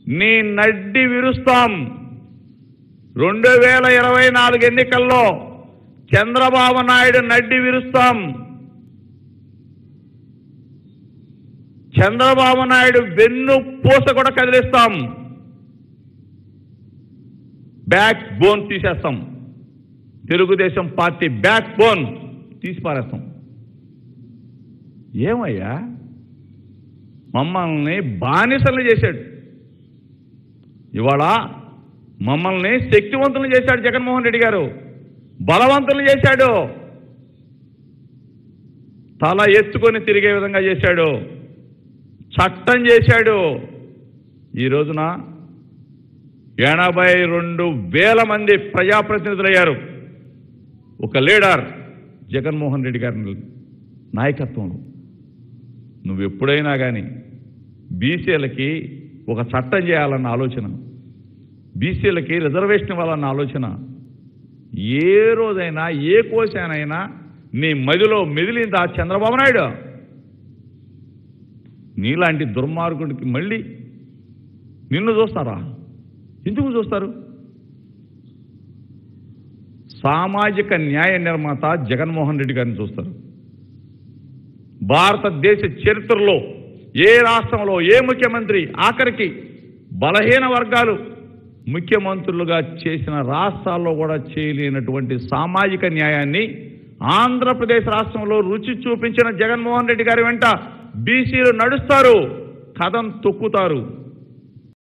నీ నడ్డి విరుస్తాం రెండు వేల ఇరవై నాలుగు ఎన్నికల్లో చంద్రబాబు నాయుడు నడ్డి విరుస్తాం చంద్రబాబు నాయుడు వెన్ను పూస కూడా కదిలిస్తాం బ్యాక్ బోన్ తీసేస్తాం తెలుగుదేశం పార్టీ బ్యాక్ బోన్ తీసి పారేస్తాం ఏమయ్యా మమ్మల్ని బానిసలు చేశాడు ఇవాళ మమ్మల్ని శక్తివంతులు చేశాడు జగన్మోహన్ రెడ్డి గారు బలవంతులు చేశాడు తల ఎత్తుకొని తిరిగే విధంగా చేశాడు చట్టం చేశాడు ఈ రోజున ఎనభై రెండు వేల మంది ప్రజాప్రతినిధులయ్యారు ఒక లీడర్ జగన్మోహన్ రెడ్డి గారి నాయకత్వంలో నువ్వు ఎప్పుడైనా కానీ బీసీలకి ఒక చట్టం చేయాలన్న ఆలోచన బీసీలకి రిజర్వేషన్ ఇవ్వాలన్న ఆలోచన ఏ రోజైనా ఏ కోశానైనా నీ మదిలో మెదిలిందా చంద్రబాబు నాయుడు నీలాంటి దుర్మార్గుడికి మళ్ళీ నిన్ను చూస్తారా ఎందుకు చూస్తారు సామాజిక న్యాయ నిర్మాత జగన్మోహన్ రెడ్డి గారిని చూస్తారు భారతదేశ చరిత్రలో ఏ రాష్ట్రంలో ఏ ముఖ్యమంత్రి ఆఖరికి బలహీన వర్గాలు ముఖ్యమంత్రులుగా చేసిన రాష్ట్రాల్లో కూడా చేయలేనటువంటి సామాజిక న్యాయాన్ని ఆంధ్రప్రదేశ్ రాష్ట్రంలో రుచి చూపించిన జగన్మోహన్ రెడ్డి గారి వెంట బీసీలు నడుస్తారు కథం తొక్కుతారు